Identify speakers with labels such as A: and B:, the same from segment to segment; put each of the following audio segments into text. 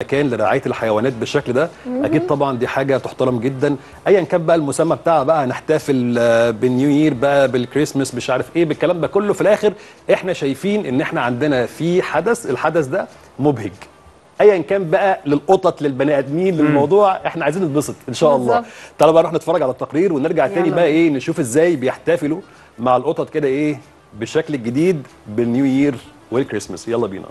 A: مكان لرعايه الحيوانات بالشكل ده اكيد طبعا دي حاجه تحترم جدا ايا كان بقى المسمى بتاعها بقى هنحتفل آه، بالنيو يير بقى بالكريسماس مش عارف ايه بالكلام ده كله في الاخر احنا شايفين ان احنا عندنا في حدث الحدث ده مبهج ايا كان بقى للقطط للبني ادمين للموضوع احنا عايزين نتبسط ان شاء الله
B: بالظبط.
A: تعالوا بقى نروح نتفرج على التقرير ونرجع تاني
B: يلا
A: بقى ايه نشوف ازاي بيحتفلوا مع القطط كده ايه بالشكل الجديد بالنيو يير والكريسماس يلا بينا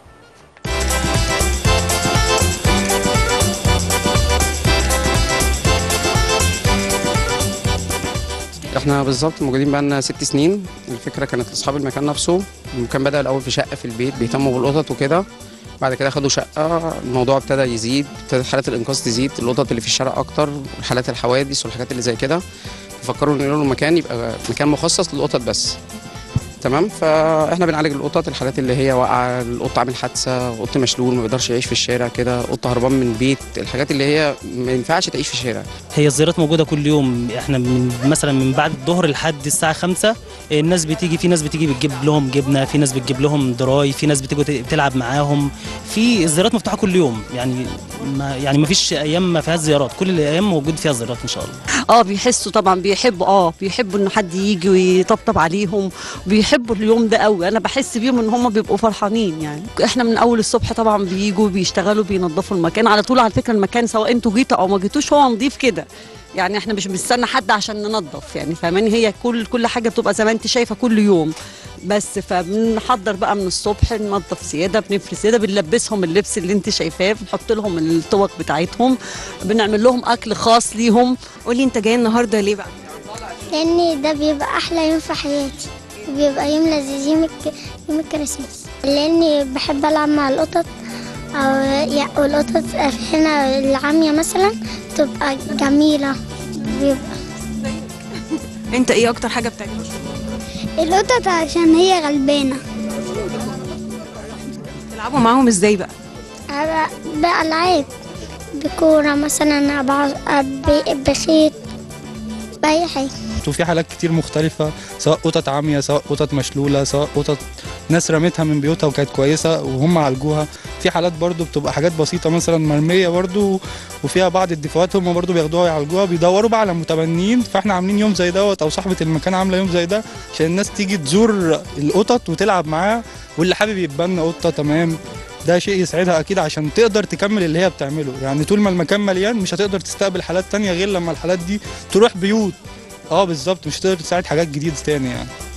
C: احنا بالظبط موجودين بقالنا ست سنين الفكره كانت لاصحاب المكان نفسه المكان بدا الاول في شقه في البيت بيهتموا بالقطط وكده بعد كده خدوا شقه الموضوع ابتدى يزيد ابتدت حالات الانقاذ تزيد القطط اللي في الشارع اكتر حالات الحوادث والحاجات اللي زي كده ففكروا ان يقولوا مكان يبقى مكان مخصص للقطط بس تمام فاحنا بنعالج القطط الحالات اللي هي واقعه القط عامل حادثه قط مشلول ما بيقدرش يعيش في الشارع كده قط هربان من البيت الحاجات اللي هي ما ينفعش تعيش في الشارع
D: هي الزيارات موجوده كل يوم احنا من مثلا من بعد الظهر لحد الساعه 5 الناس بتيجي في ناس بتيجي بتجيب لهم جبنه في ناس بتجيب لهم دراي في ناس بتيجي تلعب معاهم في الزيارات مفتوحه كل يوم يعني ما يعني ما فيش ايام ما فيهاش زيارات كل الايام موجود فيها زيارات ان شاء الله
E: اه بيحسوا طبعا بيحبوا اه بيحبوا ان حد يجي ويطبطب عليهم بيحبوا اليوم ده قوي انا بحس بيهم ان هم بيبقوا فرحانين يعني احنا من اول الصبح طبعا بيجوا بيشتغلوا بينظفوا المكان على طول على فكره المكان سواء انتوا جيتوا او ما جيتوش هو نظيف كده يعني احنا مش بنستنى حد عشان ننظف يعني فاهماني هي كل كل حاجه بتبقى زي ما انت شايفه كل يوم بس فبنحضر بقى من الصبح ننظف سياده بنفرش سياده بنلبسهم اللبس اللي انت شايفاه بنحط لهم الطوق بتاعتهم بنعمل لهم اكل خاص ليهم
B: قولي انت جاي النهارده ليه بقى
F: لان ده بيبقى احلى يوم في حياتي بيبقى يوم لذيذ يوم الك... يوم الكريسماس لاني بحب العب مع القطط او يعني والقطط هنا العامية مثلا تبقى جميلة بيبقى
B: انت ايه اكتر حاجه بتعجبك
F: القطط عشان هي غلبانة
B: تلعبوا معاهم ازاي بقى
F: بألعاب بكورة مثلا أبع- ب- بخيط بأي حاجة
G: وفي حالات كتير مختلفة سواء قطط عامية سواء قطط مشلولة سواء قطط ناس رمتها من بيوتها وكانت كويسة وهم عالجوها في حالات برضو بتبقى حاجات بسيطة مثلا مرمية برضو وفيها بعض الدفاعات هم برضو بياخدوها يعالجوها بيدوروا بقى على متبنيين فاحنا عاملين يوم زي دوت او صاحبة المكان عاملة يوم زي ده عشان الناس تيجي تزور القطط وتلعب معاها واللي حابب يتبنى قطة تمام ده شيء يسعدها اكيد عشان تقدر تكمل اللي هي بتعمله يعني طول ما المكان مليان مش هتقدر تستقبل حالات تانية غير لما الحالات دي تروح بيوت اه بالظبط مش هتقدر تساعد حاجات جديدة تاني يعني